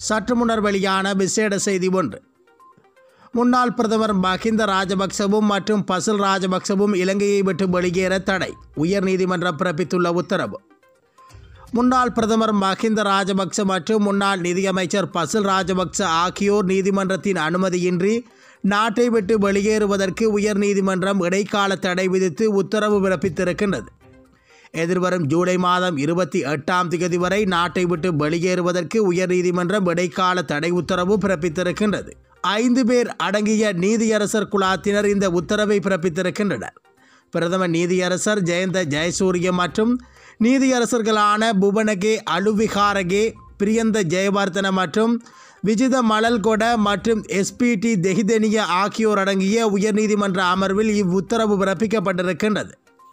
சற்று முன்னர் வெளியான விசேட செய்தி ஒன்று முன்னாள் பிரதமர் மஹிந்த ராஜபக்சவும் மற்றும் பசில் ராஜபக்சவும் இலங்கையை விட்டு வெளியேற தடை உயர்நீதிமன்றம் பிறப்பித்துள்ள உத்தரவு முன்னாள் பிரதமர் மஹிந்த ராஜபக்ச மற்றும் முன்னாள் நிதியமைச்சர் பசில் ராஜபக்ச ஆகியோர் நீதிமன்றத்தின் அனுமதியின்றி நாட்டை விட்டு வெளியேறுவதற்கு உயர்நீதிமன்றம் இடைக்கால தடை விதித்து உத்தரவு பிறப்பித்திருக்கின்றது எதிர்வரும் ஜூலை மாதம் இருபத்தி எட்டாம் தேதி வரை நாட்டை விட்டு வெளியேறுவதற்கு உயர்நீதிமன்றம் இடைக்கால தடை உத்தரவு பிறப்பித்திருக்கின்றது ஐந்து பேர் அடங்கிய நீதியரசர் குழாத்தினர் இந்த உத்தரவை பிறப்பித்திருக்கின்றனர் பிரதம நீதியரசர் ஜெயந்த ஜெயசூரிய மற்றும் நீதியரசர்களான புவனகே அலுவிகாரகே பிரியந்த ஜெயவர்தன மற்றும் விஜித மலல்கொட மற்றும் எஸ்பிடி தெஹிதெனிய ஆகியோர் அடங்கிய உயர்நீதிமன்ற அமர்வில் இவ்வுத்தரவு பிறப்பிக்கப்பட்டிருக்கின்றது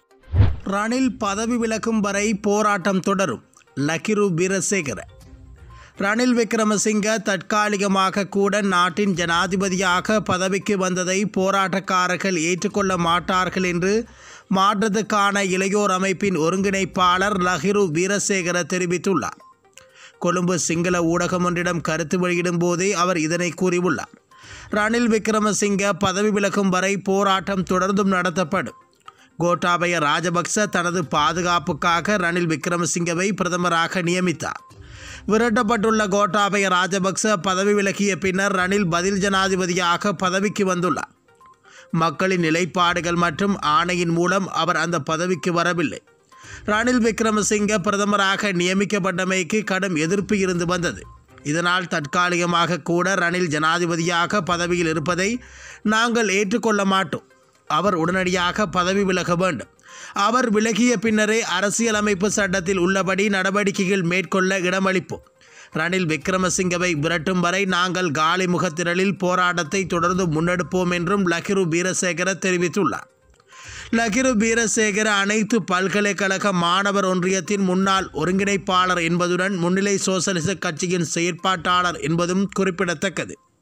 ரணில் பதவி விலகும் வரை போராட்டம் தொடரும் லக்கிரு வீரசேகர ரணில் விக்ரமசிங்க தற்காலிகமாக கூட நாட்டின் ஜனாதிபதியாக பதவிக்கு வந்ததை போராட்டக்காரர்கள் ஏற்றுக்கொள்ள மாட்டார்கள் என்று மாற்றத்துக்கான இளையோர் அமைப்பின் ஒருங்கிணைப்பாளர் லஹிரு வீரசேகர தெரிவித்துள்ளார் கொழும்பு சிங்கள ஊடகம் ஒன்றிடம் கருத்து வெளியிடும் போதே அவர் இதனை கூறியுள்ளார் ரணில் விக்ரமசிங்க பதவி விலகும் வரை போராட்டம் தொடர்ந்தும் நடத்தப்படும் கோட்டாபய ராஜபக்ச தனது பாதுகாப்புக்காக ரணில் விக்ரமசிங்கவை பிரதமராக நியமித்தார் விரட்டப்பட்டுள்ள கோட்டாபய ராஜபக்ச பதவி விலகிய பின்னர் ரணில் பதில் ஜனாதிபதியாக பதவிக்கு வந்துள்ளார் மக்களின் நிலைப்பாடுகள் மற்றும் ஆணையின் மூலம் அவர் அந்த பதவிக்கு வரவில்லை ரணில் விக்ரமசிங்க பிரதமராக நியமிக்கப்பட்டமைக்கு கடும் எதிர்ப்பு இருந்து வந்தது இதனால் தற்காலிகமாக கூட ரணில் ஜனாதிபதியாக பதவியில் இருப்பதை நாங்கள் ஏற்றுக்கொள்ள மாட்டோம் அவர் உடனடியாக பதவி விலக வேண்டும் அவர் விலகிய பின்னரே அரசியலமைப்பு சட்டத்தில் உள்ளபடி நடவடிக்கைகள் மேற்கொள்ள இடமளிப்போம் ரணில் விக்ரமசிங்கவை விரட்டும் வரை நாங்கள் காலி முகத்திரலில் போராட்டத்தை தொடர்ந்து முன்னெடுப்போம் என்றும் லகிரு வீரசேகர தெரிவித்துள்ளார் லகிரு வீரசேகர அனைத்து பல்கலைக்கழக மாணவர் ஒன்றியத்தின் முன்னாள் ஒருங்கிணைப்பாளர் என்பதுடன் முன்னிலை சோசலிச கட்சியின் செயற்பாட்டாளர் என்பதும் குறிப்பிடத்தக்கது